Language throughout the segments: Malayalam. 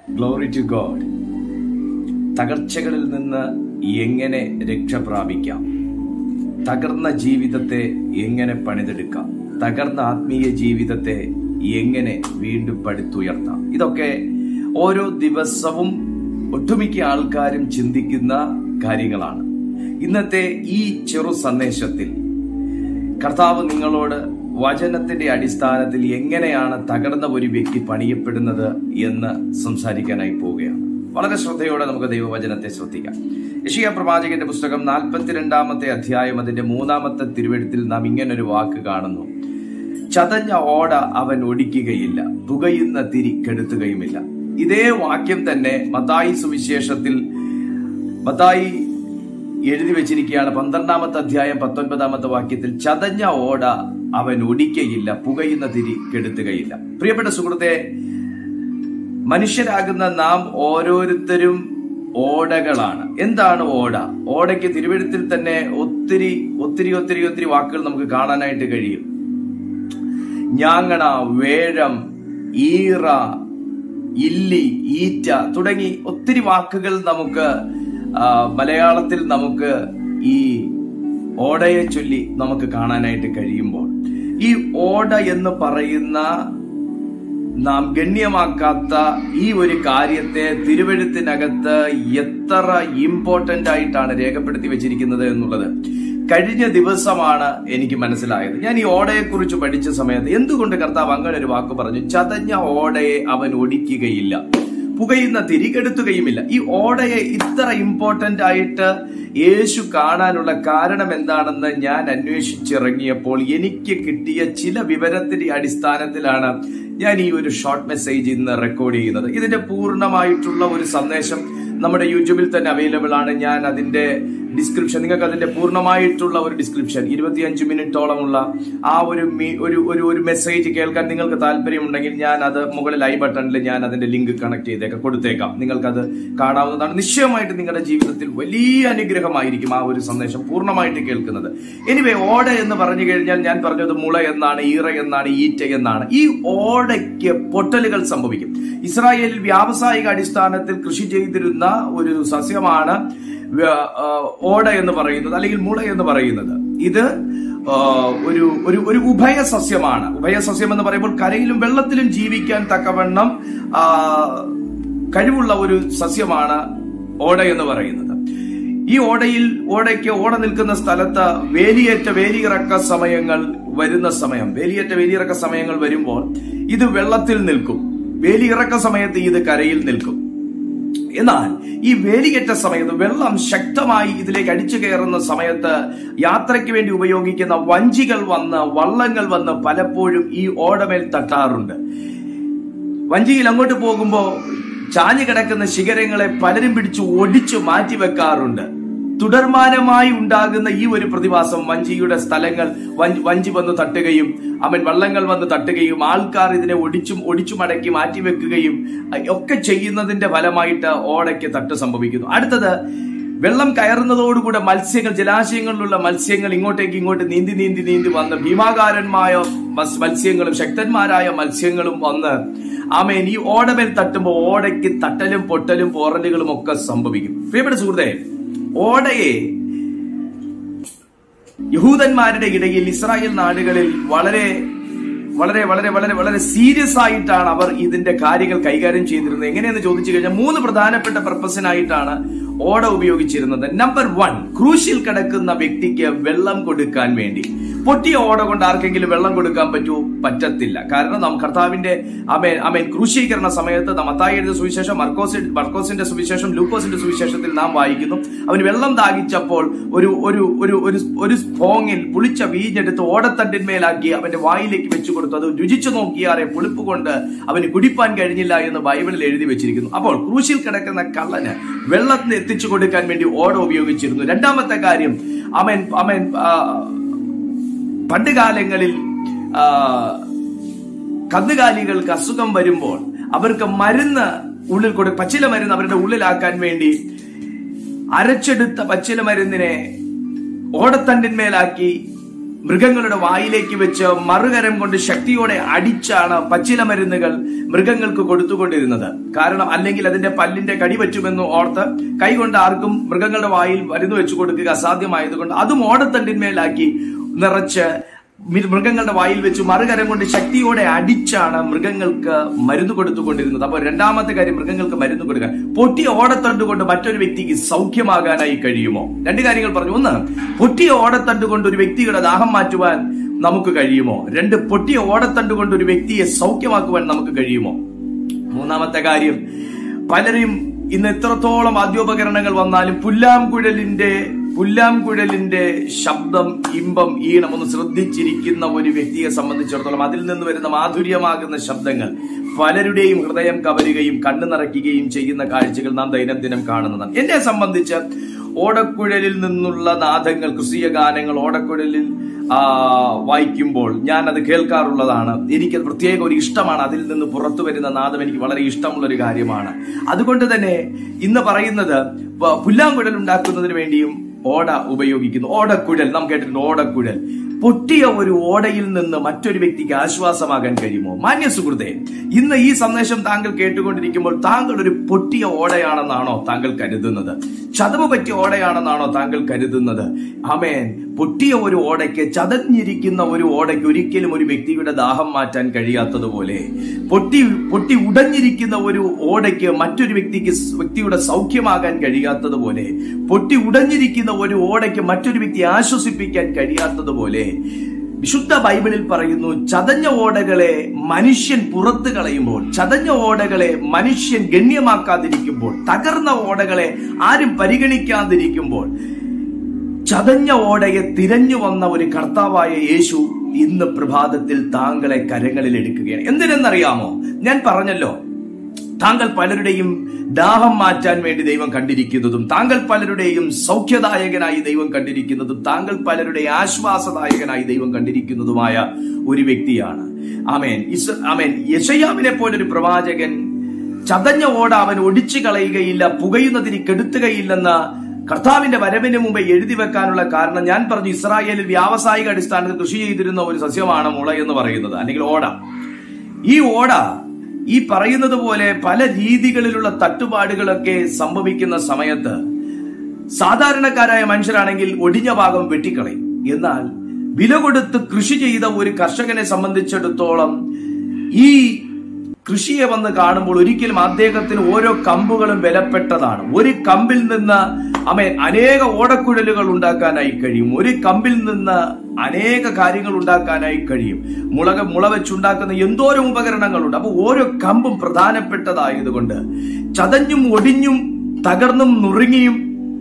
ഗ്ലോറി ടു ഗോഡ് തകർച്ചകളിൽ നിന്ന് എങ്ങനെ രക്ഷ പ്രാപിക്കാം തകർന്ന ജീവിതത്തെ എങ്ങനെ പണിതെടുക്കാം തകർന്ന ആത്മീയ ജീവിതത്തെ എങ്ങനെ വീണ്ടും പടുത്തുയർത്താം ഇതൊക്കെ ഓരോ ദിവസവും ഒട്ടുമിക്ക ആൾക്കാരും ചിന്തിക്കുന്ന കാര്യങ്ങളാണ് ഇന്നത്തെ ഈ ചെറു സന്ദേശത്തിൽ കർത്താവ് നിങ്ങളോട് വചനത്തിന്റെ അടിസ്ഥാനത്തിൽ എങ്ങനെയാണ് തകർന്ന ഒരു വ്യക്തി പണിയപ്പെടുന്നത് എന്ന് സംസാരിക്കാനായി പോവുകയാണ് വളരെ ശ്രദ്ധയോടെ നമുക്ക് ദൈവവചനത്തെ ശ്രദ്ധിക്കാം യഷിയ പ്രവാചകന്റെ പുസ്തകം നാൽപ്പത്തിരണ്ടാമത്തെ അധ്യായം അതിന്റെ മൂന്നാമത്തെ തിരുവെഴുത്തിൽ നാം ഇങ്ങനൊരു വാക്ക് കാണുന്നു ചതഞ്ഞ ഓട അവൻ ഒടിക്കുകയില്ല പുകയുന്ന തിരി കെടുത്തുകയുമില്ല ഇതേ വാക്യം തന്നെ മത്തായി സുവിശേഷത്തിൽ മത്തായി എഴുതി വെച്ചിരിക്കുകയാണ് പന്ത്രണ്ടാമത്തെ അധ്യായം പത്തൊൻപതാമത്തെ വാക്യത്തിൽ ചതഞ്ഞ ഓട അവൻ ഒടിക്കയില്ല പുകയുന്ന തിരി കെടുത്തുകയില്ല പ്രിയപ്പെട്ട സുഹൃത്തെ മനുഷ്യരാകുന്ന നാം ഓരോരുത്തരും ഓടകളാണ് എന്താണ് ഓട ഓടയ്ക്ക് തിരുവഴുത്തിൽ തന്നെ ഒത്തിരി ഒത്തിരി ഒത്തിരി ഒത്തിരി വാക്കുകൾ നമുക്ക് കാണാനായിട്ട് കഴിയും ഞാങ്ങണ വേഴം ഈറ ഇല്ലി ഈറ്റ തുടങ്ങി ഒത്തിരി വാക്കുകൾ നമുക്ക് ആ, മലയാളത്തിൽ നമുക്ക് ഈ ഓടയെ ചൊല്ലി നമുക്ക് കാണാനായിട്ട് കഴിയുമ്പോൾ ഈ ഓട എന്ന് പറയുന്ന നാം ഗണ്യമാക്കാത്ത ഈ ഒരു കാര്യത്തെ തിരുവഴുത്തിനകത്ത് എത്ര ഇമ്പോർട്ടന്റ് ആയിട്ടാണ് രേഖപ്പെടുത്തി വെച്ചിരിക്കുന്നത് എന്നുള്ളത് കഴിഞ്ഞ ദിവസമാണ് എനിക്ക് മനസ്സിലായത് ഞാൻ ഈ ഓടയെ കുറിച്ച് പഠിച്ച സമയത്ത് എന്തുകൊണ്ട് കർത്താവ് അങ്ങനെ ഒരു വാക്ക് പറഞ്ഞു ചതഞ്ഞ ഓടയെ അവൻ ഒടിക്കുകയില്ല പുകയുന്ന തിരികെടുത്തുകയുമില്ല ഈ ഓടയെ ഇത്ര ഇമ്പോർട്ടന്റ് ആയിട്ട് യേശു കാണാനുള്ള കാരണം എന്താണെന്ന് ഞാൻ അന്വേഷിച്ചിറങ്ങിയപ്പോൾ എനിക്ക് കിട്ടിയ ചില വിവരത്തിന്റെ അടിസ്ഥാനത്തിലാണ് ഞാൻ ഈ ഒരു ഷോർട്ട് മെസ്സേജ് ഇന്ന് റെക്കോർഡ് ചെയ്യുന്നത് ഇതിന്റെ പൂർണ്ണമായിട്ടുള്ള ഒരു സന്ദേശം നമ്മുടെ യൂട്യൂബിൽ തന്നെ അവൈലബിൾ ആണ് ഞാൻ അതിന്റെ ഡിസ്ക്രിപ്ഷൻ നിങ്ങൾക്ക് അതിന്റെ പൂർണ്ണമായിട്ടുള്ള ഒരു ഡിസ്ക്രിപ്ഷൻ ഇരുപത്തിയഞ്ച് മിനിറ്റോളമുള്ള ആ ഒരു മി- ഒരു ഒരു ഒരു മെസ്സേജ് കേൾക്കാൻ നിങ്ങൾക്ക് താല്പര്യമുണ്ടെങ്കിൽ ഞാൻ അത് മുകളിൽ ഐ ബട്ടണിൽ ഞാൻ അതിന്റെ ലിങ്ക് കണക്ട് ചെയ്തേക്കാം കൊടുത്തേക്കാം നിങ്ങൾക്കത് കാണാവുന്നതാണ് നിശ്ചയമായിട്ട് നിങ്ങളുടെ ജീവിതത്തിൽ വലിയ അനുഗ്രഹമായിരിക്കും ആ ഒരു സന്ദേശം പൂർണ്ണമായിട്ട് കേൾക്കുന്നത് എനിവേ ഓട എന്ന് പറഞ്ഞു കഴിഞ്ഞാൽ ഞാൻ പറഞ്ഞത് മുള എന്നാണ് ഈറ എന്നാണ് ഈറ്റ എന്നാണ് ഈ ഓടയ്ക്ക് പൊട്ടലുകൾ സംഭവിക്കും ഇസ്രായേലിൽ വ്യാവസായിക അടിസ്ഥാനത്തിൽ കൃഷി ചെയ്തിരുന്ന ഒരു സസ്യമാണ് വ്യ- ആ, ഓട എന്ന് പറയുന്നത് അല്ലെങ്കിൽ മുള എന്ന് പറയുന്നത് ഇത് ആ, ഒരു ഒരു ഒരു ഉഭയസസ്യമാണ് ഉഭയസസ്യം എന്ന് പറയുമ്പോൾ കരയിലും വെള്ളത്തിലും ജീവിക്കാൻ തക്കവണ്ണം ആ, കഴിവുള്ള ഒരു സസ്യമാണ് ഓട എന്ന് പറയുന്നത് ഈ ഓടയിൽ ഓടയ്ക്ക് ഓട നിൽക്കുന്ന സ്ഥലത്ത് വേലിയേറ്റ വേലിയിറക്ക സമയങ്ങൾ വരുന്ന സമയം വേലിയേറ്റ വേലിയിറക്ക സമയങ്ങൾ വരുമ്പോൾ ഇത് വെള്ളത്തിൽ നിൽക്കും വേലിയിറക്ക സമയത്ത് ഇത് കരയിൽ നിൽക്കും എന്നാൽ ഈ വേലിയേറ്റ സമയത്ത് വെള്ളം ശക്തമായി ഇതിലേക്ക് അടിച്ചു കയറുന്ന സമയത്ത് യാത്രയ്ക്ക് വേണ്ടി ഉപയോഗിക്കുന്ന വഞ്ചികൾ വന്ന് വള്ളങ്ങൾ വന്ന് പലപ്പോഴും ഈ ഓടമേൽ തട്ടാറുണ്ട് വഞ്ചിയിൽ അങ്ങോട്ട് പോകുമ്പോ ചാഞ്ഞു കിടക്കുന്ന ശിഖരങ്ങളെ പലരും പിടിച്ച് ഒടിച്ചു മാറ്റി വെക്കാറുണ്ട് തുടർമാനമായി ഉണ്ടാകുന്ന ഈ ഒരു പ്രതിഭാസം വഞ്ചിയുടെ സ്ഥലങ്ങൾ വഞ്ചി വഞ്ചി വന്ന് തട്ടുകയും അവൻ വള്ളങ്ങൾ വന്ന് തട്ടുകയും ആൾക്കാർ ഇതിനെ ഒടിച്ചും ഒടിച്ചു മടക്കി മാറ്റിവെക്കുകയും അഹ് ഒക്കെ ചെയ്യുന്നതിന്റെ ഫലമായിട്ട് ഓടയ്ക്ക് തട്ട് സംഭവിക്കുന്നു അടുത്തത് വെള്ളം കയറുന്നതോടുകൂടെ മത്സ്യങ്ങൾ ജലാശയങ്ങളിലുള്ള മത്സ്യങ്ങൾ ഇങ്ങോട്ടേക്ക് ഇങ്ങോട്ട് നീന്തി നീന്തി നീന്തി വന്ന് ഭീമാകാരന്മായ മസ്- മത്സ്യങ്ങളും ശക്തന്മാരായ മത്സ്യങ്ങളും വന്ന് ആമേൻ ഈ ഓടമേൽ തട്ടുമ്പോൾ ഓടയ്ക്ക് തട്ടലും പൊട്ടലും പോറലുകളും ഒക്കെ സംഭവിക്കും പ്രിയപ്പെട്ട സുഹൃത്തെ ഓടയെ യഹൂദന്മാരുടെ ഇടയിൽ ഇസ്രായേൽ നാടുകളിൽ വളരെ വളരെ വളരെ വളരെ വളരെ സീരിയസ് ആയിട്ടാണ് അവർ ഇതിന്റെ കാര്യങ്ങൾ കൈകാര്യം ചെയ്തിരുന്നത് എങ്ങനെയെന്ന് ചോദിച്ചു കഴിഞ്ഞാൽ മൂന്ന് പ്രധാനപ്പെട്ട പർപ്പസിനായിട്ടാണ് ഓട ഉപയോഗിച്ചിരുന്നത് നമ്പർ വൺ ക്രൂശിൽ കിടക്കുന്ന വ്യക്തിക്ക് വെള്ളം കൊടുക്കാൻ വേണ്ടി പൊട്ടിയ ഓട കൊണ്ട് ആർക്കെങ്കിലും വെള്ളം കൊടുക്കാൻ പറ്റുമോ പറ്റത്തില്ല കാരണം നാം കർത്താവിന്റെ അമേൻ അമേൻ ക്രൂശീകരണ സമയത്ത് നാം മത്തായി എഴുതിയ സുവിശേഷം മർക്കോസ് മർക്കോസിന്റെ സുവിശേഷം ലൂക്കോസിന്റെ സുവിശേഷത്തിൽ നാം വായിക്കുന്നു അവന് വെള്ളം ദാഹിച്ചപ്പോൾ ഒരു ഒരു ഒരു ഒരു ഒരു സ്പോങ്ങിൽ പുളിച്ച വീഞ്ഞെടുത്ത് ഓടത്തണ്ടിന്മേലാക്കി അവന്റെ വായിലേക്ക് വെച്ചു കൊടുത്തു അത് രുചിച്ചു നോക്കിയാറെ പുളിപ്പ് കൊണ്ട് അവന് കുടിപ്പാൻ കഴിഞ്ഞില്ല എന്ന് ബൈബിളിൽ എഴുതി വെച്ചിരിക്കുന്നു അപ്പോൾ ക്രൂശിൽ കിടക്കുന്ന കള്ളന് വെള്ളത്തിന് എത്തിച്ചു കൊടുക്കാൻ വേണ്ടി ഓട ഉപയോഗിച്ചിരുന്നു രണ്ടാമത്തെ കാര്യം അവൻ അവൻ ആ, പണ്ട് കാലങ്ങളിൽ ആ, കന്നുകാലികൾക്ക് അസുഖം വരുമ്പോൾ അവർക്ക് മരുന്ന് ഉള്ളിൽ കൊടു പച്ചില മരുന്ന് അവരുടെ ഉള്ളിലാക്കാൻ വേണ്ടി അരച്ചെടുത്ത പച്ചില മരുന്നിനെ ഓടത്തണ്ടിന്മേലാക്കി മൃഗങ്ങളുടെ വായിലേക്ക് വെച്ച് മറുകരം കൊണ്ട് ശക്തിയോടെ അടിച്ചാണ് പച്ചില മരുന്നുകൾ മൃഗങ്ങൾക്ക് കൊടുത്തുകൊണ്ടിരുന്നത് കാരണം അല്ലെങ്കിൽ അതിന്റെ പല്ലിന്റെ കടി പറ്റുമെന്ന് ഓർത്ത് കൈകൊണ്ട് ആർക്കും മൃഗങ്ങളുടെ വായിൽ മരുന്ന് വെച്ചു കൊടുക്കുക അസാധ്യമായതുകൊണ്ട് അതും ഓടത്തണ്ടിന്മേലാക്കി നിറച്ച് മി- മൃഗങ്ങളുടെ വായിൽ വെച്ച് മറുകരം കൊണ്ട് ശക്തിയോടെ അടിച്ചാണ് മൃഗങ്ങൾക്ക് മരുന്ന് കൊടുത്തുകൊണ്ടിരുന്നത് അപ്പോൾ രണ്ടാമത്തെ കാര്യം മൃഗങ്ങൾക്ക് മരുന്ന് കൊടുക്കാൻ പൊട്ടിയ ഓടത്തണ്ട് കൊണ്ട് മറ്റൊരു വ്യക്തിക്ക് സൗഖ്യമാകാനായി കഴിയുമോ രണ്ട് കാര്യങ്ങൾ പറഞ്ഞു ഒന്ന് പൊട്ടിയ ഓടത്തണ്ട് കൊണ്ട് ഒരു വ്യക്തിയുടെ ദാഹം മാറ്റുവാൻ നമുക്ക് കഴിയുമോ രണ്ട് പൊട്ടിയ ഓടത്തണ്ട് കൊണ്ട് ഒരു വ്യക്തിയെ സൗഖ്യമാക്കുവാൻ നമുക്ക് കഴിയുമോ മൂന്നാമത്തെ കാര്യം പലരും ഇന്ന് എത്രത്തോളം വാദ്യോപകരണങ്ങൾ വന്നാലും പുല്ലാംകുഴലിന്റെ പുല്ലാംകുഴലിന്റെ ശബ്ദം ഇമ്പം ഈണം ഒന്ന് ശ്രദ്ധിച്ചിരിക്കുന്ന ഒരു വ്യക്തിയെ സംബന്ധിച്ചിടത്തോളം അതിൽ നിന്ന് വരുന്ന മാധുര്യമാകുന്ന ശബ്ദങ്ങൾ പലരുടെയും ഹൃദയം കവരുകയും കണ്ണു നിറയ്ക്കുകയും ചെയ്യുന്ന കാഴ്ചകൾ നാം ദൈനംദിനം കാണുന്നതാണ് എന്നെ സംബന്ധിച്ച് ഓടക്കുഴലിൽ നിന്നുള്ള നാദങ്ങൾ ക്രിസ്തീയ ഗാനങ്ങൾ ഓടക്കുഴലിൽ ആ, വായിക്കുമ്പോൾ ഞാൻ അത് കേൾക്കാറുള്ളതാണ് എനിക്ക് പ്രത്യേക ഒരു ഇഷ്ടമാണ് അതിൽ നിന്ന് പുറത്തു വരുന്ന നാദം എനിക്ക് വളരെ ഇഷ്ടമുള്ള ഒരു കാര്യമാണ് അതുകൊണ്ട് തന്നെ ഇന്ന് പറയുന്നത് പ- പുല്ലാങ്കുഴൽ ഉണ്ടാക്കുന്നതിന് വേണ്ടിയും ഓട ഉപയോഗിക്കുന്നു ഓടക്കുഴൽ നാം കേട്ടിട്ടുണ്ട് ഓടക്കുഴൽ പൊട്ടിയ ഒരു ഓടയിൽ നിന്ന് മറ്റൊരു വ്യക്തിക്ക് ആശ്വാസമാകാൻ കഴിയുമോ മാന്യ സുഹൃത്തെ ഇന്ന് ഈ സന്ദേശം താങ്കൾ കേട്ടുകൊണ്ടിരിക്കുമ്പോൾ താങ്കൾ ഒരു പൊട്ടിയ ഓടയാണെന്നാണോ താങ്കൾ കരുതുന്നത് ചതവ് പറ്റിയ ഓടയാണെന്നാണോ താങ്കൾ കരുതുന്നത് അമേൻ പൊട്ടിയ ഒരു ഓടയ്ക്ക് ചതഞ്ഞിരിക്കുന്ന ഒരു ഓടയ്ക്ക് ഒരിക്കലും ഒരു വ്യക്തിയുടെ ദാഹം മാറ്റാൻ കഴിയാത്തതുപോലെ പൊട്ടി പൊട്ടി ഉടഞ്ഞിരിക്കുന്ന ഒരു ഓടയ്ക്ക് മറ്റൊരു വ്യക്തിക്ക് സ് വ്യക്തിയുടെ സൗഖ്യമാകാൻ കഴിയാത്തതുപോലെ പൊട്ടി ഉടഞ്ഞിരിക്കുന്ന ഒരു ഓടയ്ക്ക് മറ്റൊരു വ്യക്തിയെ ആശ്വസിപ്പിക്കാൻ കഴിയാത്തതുപോലെ വിശുദ്ധ ബൈബിളിൽ പറയുന്നു ചതഞ്ഞ ഓടകളെ മനുഷ്യൻ പുറത്തു കളയുമ്പോൾ ചതഞ്ഞ ഓടകളെ മനുഷ്യൻ ഗണ്യമാക്കാതിരിക്കുമ്പോൾ തകർന്ന ഓടകളെ ആരും പരിഗണിക്കാതിരിക്കുമ്പോൾ ചതഞ്ഞ ഓടയെ തിരഞ്ഞു വന്ന ഒരു കർത്താവായ യേശു ഇന്ന് പ്രഭാതത്തിൽ താങ്കളെ കരങ്ങളിൽ എടുക്കുകയാണ് എന്തിനെന്നറിയാമോ ഞാൻ പറഞ്ഞല്ലോ താങ്കൾ പലരുടെയും ദാഹം മാറ്റാൻ വേണ്ടി ദൈവം കണ്ടിരിക്കുന്നതും താങ്കൾ പലരുടെയും സൗഖ്യദായകനായി ദൈവം കണ്ടിരിക്കുന്നതും താങ്കൾ പലരുടെ ആശ്വാസദായകനായി ദൈവം കണ്ടിരിക്കുന്നതുമായ ഒരു വ്യക്തിയാണ് ആമേൻ ഇസ് ആമേൻ യശയാവിനെ പോലൊരു പ്രവാചകൻ ചതഞ്ഞ ഓട അവൻ ഒടിച്ചു കളയുകയില്ല പുകയുന്നതിന് കെടുത്തുകയില്ലെന്ന കർത്താവിന്റെ വരവിന് മുമ്പ് എഴുതി വെക്കാനുള്ള കാരണം ഞാൻ പറഞ്ഞു ഇസ്രായേലിൽ വ്യാവസായിക അടിസ്ഥാനത്തിൽ കൃഷി ചെയ്തിരുന്ന ഒരു സസ്യമാണ് മുള എന്ന് പറയുന്നത് അല്ലെങ്കിൽ ഓട ഈ ഓട ഈ പറയുന്നത് പോലെ പല രീതികളിലുള്ള തട്ടുപാടുകളൊക്കെ സംഭവിക്കുന്ന സമയത്ത് സാധാരണക്കാരായ മനുഷ്യരാണെങ്കിൽ ഒടിഞ്ഞ ഭാഗം വെട്ടിക്കളയും എന്നാൽ വില കൊടുത്ത് കൃഷി ചെയ്ത ഒരു കർഷകനെ സംബന്ധിച്ചിടത്തോളം ഈ കൃഷിയെ വന്ന് കാണുമ്പോൾ ഒരിക്കലും അദ്ദേഹത്തിന് ഓരോ കമ്പുകളും വിലപ്പെട്ടതാണ് ഒരു കമ്പിൽ നിന്ന് അമേൻ അനേക ഓടക്കുഴലുകൾ ഉണ്ടാക്കാനായി കഴിയും ഒരു കമ്പിൽ നിന്ന് അനേക കാര്യങ്ങൾ ഉണ്ടാക്കാനായി കഴിയും മുളക മുള വെച്ചുണ്ടാക്കുന്ന എന്തോരം ഉപകരണങ്ങളുണ്ട് അപ്പൊ ഓരോ കമ്പും പ്രധാനപ്പെട്ടതായതുകൊണ്ട് ചതഞ്ഞും ഒടിഞ്ഞും തകർന്നും നുറുങ്ങിയും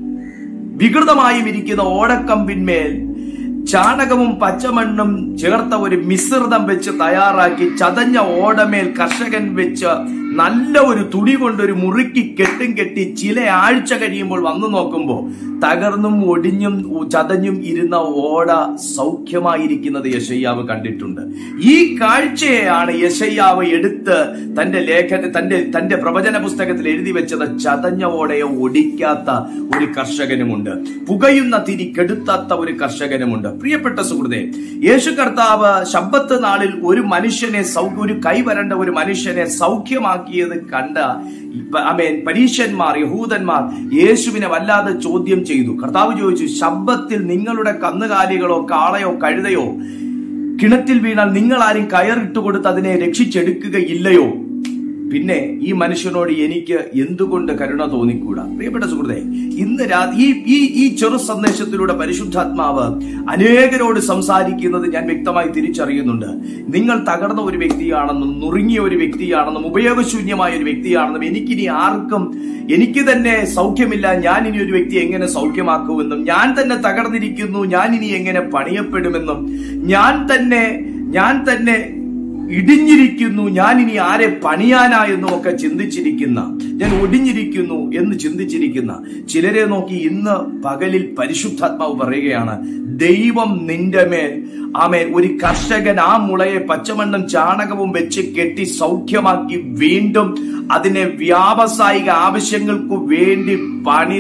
വികൃതമായും ഇരിക്കുന്ന ഓടക്കമ്പിന്മേൽ ചാണകവും പച്ചമണ്ണും ചേർത്ത ഒരു മിശ്രിതം വെച്ച് തയ്യാറാക്കി ചതഞ്ഞ ഓടമേൽ കർഷകൻ വെച്ച് നല്ല ഒരു തുണി കൊണ്ടൊരു മുറുക്കി കെട്ടും കെട്ടി ചില ആഴ്ച കഴിയുമ്പോൾ വന്നു നോക്കുമ്പോൾ തകർന്നും ഒടിഞ്ഞും ചതഞ്ഞും ഇരുന്ന ഓട സൗഖ്യമായിരിക്കുന്നത് യശയ്യാവ് കണ്ടിട്ടുണ്ട് ഈ കാഴ്ചയെയാണ് യശയ്യാവ് എടുത്ത് തന്റെ ലേഖന തന്റെ തന്റെ പ്രവചന പുസ്തകത്തിൽ എഴുതി വെച്ചത് ചതഞ്ഞ ഓടയെ ഒടിക്കാത്ത ഒരു കർഷകനുമുണ്ട് പുകയുന്ന തിരി കെടുത്താത്ത ഒരു കർഷകനുമുണ്ട് പ്രിയപ്പെട്ട സുഹൃത്തെ യേശു കർത്താവ് ശബ്ദത്ത് നാളിൽ ഒരു മനുഷ്യനെ സൗ- ഒരു കൈവരണ്ട ഒരു മനുഷ്യനെ സൗഖ്യമാക്കിയത് കണ്ട അമേൻ പരീശന്മാർ യഹൂദന്മാർ യേശുവിനെ വല്ലാതെ ചോദ്യം ചെയ്തു കർത്താവ് ചോദിച്ചു ശബ്ദത്തിൽ നിങ്ങളുടെ കന്നുകാലികളോ കാളയോ കഴുതയോ കിണറ്റിൽ വീണാൽ നിങ്ങൾ ആരും കയറിട്ട് കൊടുത്ത് അതിനെ രക്ഷിച്ചെടുക്കുകയില്ലയോ പിന്നെ ഈ മനുഷ്യനോട് എനിക്ക് എന്തുകൊണ്ട് കരുണ തോന്നിക്കൂടാ പ്രിയപ്പെട്ട സുഹൃത്തെ ഇന്ന് രാ ഈ ഈ ഈ ചെറു സന്ദേശത്തിലൂടെ പരിശുദ്ധാത്മാവ് അനേകരോട് സംസാരിക്കുന്നത് ഞാൻ വ്യക്തമായി തിരിച്ചറിയുന്നുണ്ട് നിങ്ങൾ തകർന്ന ഒരു വ്യക്തിയാണെന്നും നുറുങ്ങിയ ഒരു വ്യക്തിയാണെന്നും ഉപയോഗശൂന്യമായ ഒരു വ്യക്തിയാണെന്നും എനിക്കിനി ആർക്കും എനിക്ക് തന്നെ സൗഖ്യമില്ല ഞാൻ ഇനി ഒരു വ്യക്തി എങ്ങനെ സൗഖ്യമാക്കുമെന്നും ഞാൻ തന്നെ തകർന്നിരിക്കുന്നു ഞാൻ ഇനി എങ്ങനെ പണിയപ്പെടുമെന്നും ഞാൻ തന്നെ ഞാൻ തന്നെ ഇടിഞ്ഞിരിക്കുന്നു ഞാൻ ഇനി ആരെ പണിയാനാ എന്നും ഒക്കെ ചിന്തിച്ചിരിക്കുന്ന ഞാൻ ഒടിഞ്ഞിരിക്കുന്നു എന്ന് ചിന്തിച്ചിരിക്കുന്ന ചിലരെ നോക്കി ഇന്ന് പകലിൽ പരിശുദ്ധാത്മാവ് പറയുകയാണ് ദൈവം നിന്റെ മേൽ ആമേൻ ഒരു കർഷകൻ ആ മുളയെ പച്ചമണ്ണും ചാണകവും വെച്ച് കെട്ടി സൗഖ്യമാക്കി വീണ്ടും അതിനെ വ്യാവസായിക ആവശ്യങ്ങൾക്ക് വേണ്ടി പണിത്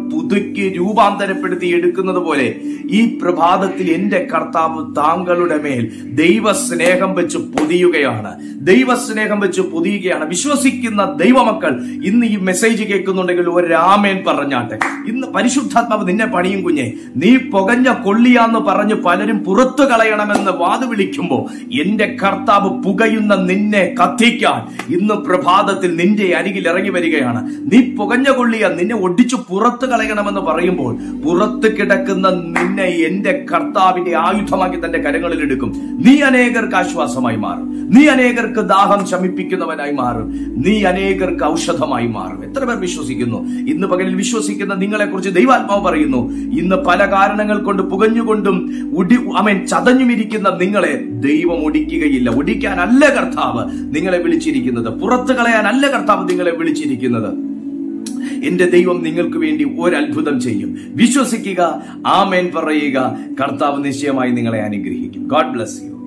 പുതുക്കി രൂപാന്തരപ്പെടുത്തി എടുക്കുന്നത് പോലെ ഈ പ്രഭാതത്തിൽ എന്റെ കർത്താവ് താങ്കളുടെ മേൽ ദൈവസ്നേഹം വെച്ച് പൊതിയുകയാണ് ദൈവസ്നേഹം വെച്ച് പൊതിയുകയാണ് വിശ്വസിക്കുന്ന ദൈവമക്കൾ ഇന്ന് ഈ മെസ്സേജ് കേൾക്കുന്നുണ്ടെങ്കിൽ ഒരു രാമേൻ പറഞ്ഞാട്ടെ ഇന്ന് പരിശുദ്ധാത്മാവ് നിന്നെ പണിയും കുഞ്ഞെ നീ പുകഞ്ഞ കൊള്ളിയാന്ന് പറഞ്ഞ് പലരും പുറത്തു കളയണമെന്ന് വാതു വിളിക്കുമ്പോ എന്റെ കർത്താവ് പുകയുന്ന നിന്നെ കത്തിക്കാൻ ഇന്ന് പ്രഭാതത്തിൽ നിന്റെ അരികിൽ ഇറങ്ങി വരികയാണ് നീ പുകഞ്ഞ കൊള്ളിയ നിന്നെ ഒടിച്ചു പുറത്തു കളയണമെന്ന് പറയുമ്പോൾ പുറത്ത് കിടക്കുന്ന നിന്നെ എന്റെ കർത്താവിന്റെ ആയുധമാക്കി തന്റെ കരങ്ങളിൽ എടുക്കും നീ അനേകർക്ക് ആശ്വാസമായി മാറും നീ അനേകർക്ക് ദാഹം ശമിപ്പിക്കുന്നവനായി മാറും നീ അനേകർക്ക് ഔഷധമായി മാറും എത്ര പേർ വിശ്വസിക്കുന്നു ഇന്ന് പകലിൽ വിശ്വസിക്കുന്ന നിങ്ങളെ കുറിച്ച് ദൈവാത്മാവ് പറയുന്നു ഇന്ന് പല കാരണങ്ങൾ കൊണ്ട് പുകഞ്ഞുകൊണ്ടും ഉടി അമേൻ ചതഞ്ഞുമിരിക്കുന്ന നിങ്ങളെ ദൈവം ഒടിക്കുകയില്ല ഒടിക്കാനല്ല കർത്താവ് നിങ്ങളെ വിളിച്ചിരിക്കുന്നത് പുറത്തു കളയാനല്ല കർത്താവ് നിങ്ങളെ വിളിച്ചിരിക്കുന്നത് എന്റെ ദൈവം നിങ്ങൾക്ക് വേണ്ടി ഒരു അത്ഭുതം ചെയ്യും വിശ്വസിക്കുക ആമേൻ പറയുക കർത്താവ് നിശ്ചയമായി നിങ്ങളെ അനുഗ്രഹിക്കും ഗോഡ് ബ്ലസ് യു